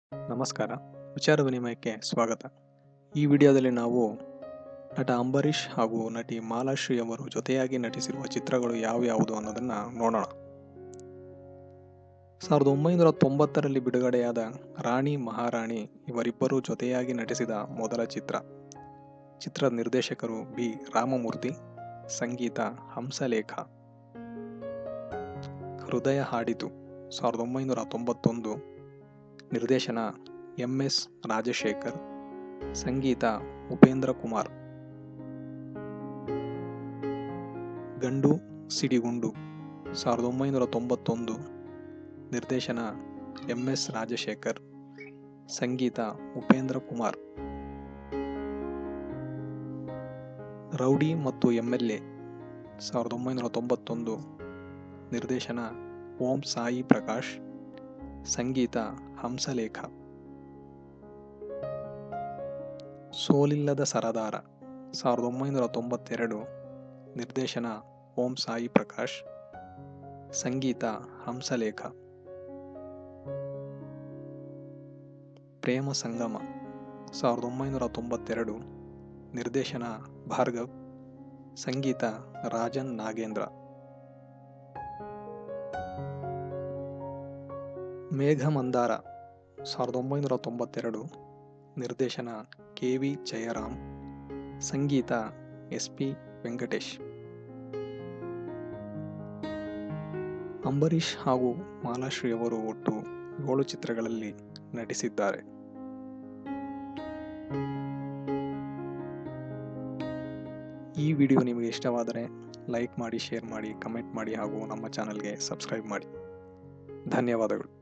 ನಮಸ್ಕಾರ ವಿಚಾರ ವಿನಿಮಯಕ್ಕೆ ಸ್ವಾಗತ ಈ ವಿಡಿಯೋದಲ್ಲಿ ನಾವು ನಟ ಅಂಬರೀಷ್ ಹಾಗೂ ನಟಿ ಮಾಲಾಶ್ರೀ ಅವರು ಜೊತೆಯಾಗಿ ನಟಿಸಿರುವ ಚಿತ್ರಗಳು ಯಾವ್ಯಾವುದು ಅನ್ನೋದನ್ನು ನೋಡೋಣ ಸಾವಿರದ ಒಂಬೈನೂರ ತೊಂಬತ್ತರಲ್ಲಿ ಬಿಡುಗಡೆಯಾದ ರಾಣಿ ಮಹಾರಾಣಿ ಇವರಿಬ್ಬರು ಜೊತೆಯಾಗಿ ನಟಿಸಿದ ಮೊದಲ ಚಿತ್ರ ಚಿತ್ರದ ನಿರ್ದೇಶಕರು ಬಿ ರಾಮಮೂರ್ತಿ ಸಂಗೀತ ಹಂಸಲೇಖ ಹೃದಯ ಹಾಡಿತು ಸಾವಿರದ ಒಂಬೈನೂರ ತೊಂಬತ್ತೊಂದು ನಿರ್ದೇಶನ ಎಂ ಎಸ್ ರಾಜಶೇಖರ್ ಸಂಗೀತ ಉಪೇಂದ್ರ ಕುಮಾರ್ ಗಂಡು ಸಿಡಿಗುಂಡು ಸಾವಿರದ ಒಂಬೈನೂರ ತೊಂಬತ್ತೊಂದು ನಿರ್ದೇಶನ ಎಂ ಎಸ್ ರಾಜಶೇಖರ್ ಸಂಗೀತ ಉಪೇಂದ್ರ ಕುಮಾರ್ ರೌಡಿ ಮತ್ತು ಎಂ ಎಲ್ ಎ ಸಾವಿರದ ಒಂಬೈನೂರ ತೊಂಬತ್ತೊಂದು ನಿರ್ದೇಶನ ಓಂ ಸಾಯಿ ಪ್ರಕಾಶ್ ಸಂಗೀತ ಹಂಸಲೇಖ ಸೋಲಿಲ್ಲದ ಸರದಾರ ಸಾವಿರದ ಒಂಬೈನೂರ ತೊಂಬತ್ತೆರಡು ನಿರ್ದೇಶನ ಓಂ ಸಾಯಿ ಪ್ರಕಾಶ್ ಸಂಗೀತ ಹಂಸಲೇಖ ಪ್ರೇಮ ಸಂಗಮ ಸಾವಿರದ ಒಂಬೈನೂರ ತೊಂಬತ್ತೆರಡು ನಿರ್ದೇಶನ ಭಾರ್ಗವ್ ಸಂಗೀತ ರಾಜನ್ ನಾಗೇಂದ್ರ ಮೇಘಮಂದಾರ ಸಾವಿರದ ಒಂಬೈನೂರ ತೊಂಬತ್ತೆರಡು ನಿರ್ದೇಶನ ಕೆ ವಿ ಜಯರಾಮ್ ಸಂಗೀತ ಎಸ್ ಪಿ ವೆಂಕಟೇಶ್ ಅಂಬರೀಷ್ ಹಾಗೂ ಮಾಲಾಶ್ರೀ ಅವರು ಒಟ್ಟು ಏಳು ಚಿತ್ರಗಳಲ್ಲಿ ನಟಿಸಿದ್ದಾರೆ ಈ ವಿಡಿಯೋ ನಿಮಗೆ ಇಷ್ಟವಾದರೆ ಲೈಕ್ ಮಾಡಿ ಶೇರ್ ಮಾಡಿ ಕಮೆಂಟ್ ಮಾಡಿ ಹಾಗೂ ನಮ್ಮ ಚಾನಲ್ಗೆ ಸಬ್ಸ್ಕ್ರೈಬ್ ಮಾಡಿ ಧನ್ಯವಾದಗಳು